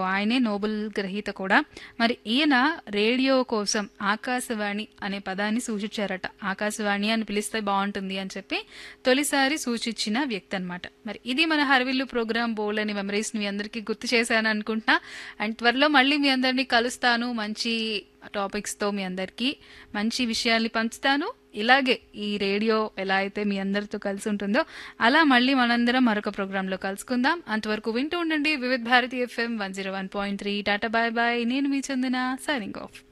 ఆయనే నోబెల్ గ్రహీత కూడా మరి ఈయన రేడియో కోసం ఆకాశవాణి అనే పదాన్ని సూచించారట ఆకాశవాణి అని పిలిస్తే బాగుంటుంది అని చెప్పి తొలిసారి సూచించిన వ్యక్తి అనమాట మరి ఇది మన హర్విల్లు ప్రోగ్రామ్ బోల్డ్ అని మెమరీస్ మీ అందరికీ గుర్తు చేశాను అనుకుంటున్నా అండ్ త్వరలో మళ్ళీ మీ అందరినీ కలుస్తాను మంచి టాపిక్స్తో మీ అందరికీ మంచి విషయాల్ని పంచుతాను ఇలాగే ఈ రేడియో ఎలా అయితే మీ అందరితో కలిసి ఉంటుందో అలా మళ్ళీ మనందరం మరొక ప్రోగ్రాంలో కలుసుకుందాం అంతవరకు వింటూ ఉండండి Vividh Bharati F M one zero one point three tata bye bye నేను మీ చందన సైనింగ్ ఆఫ్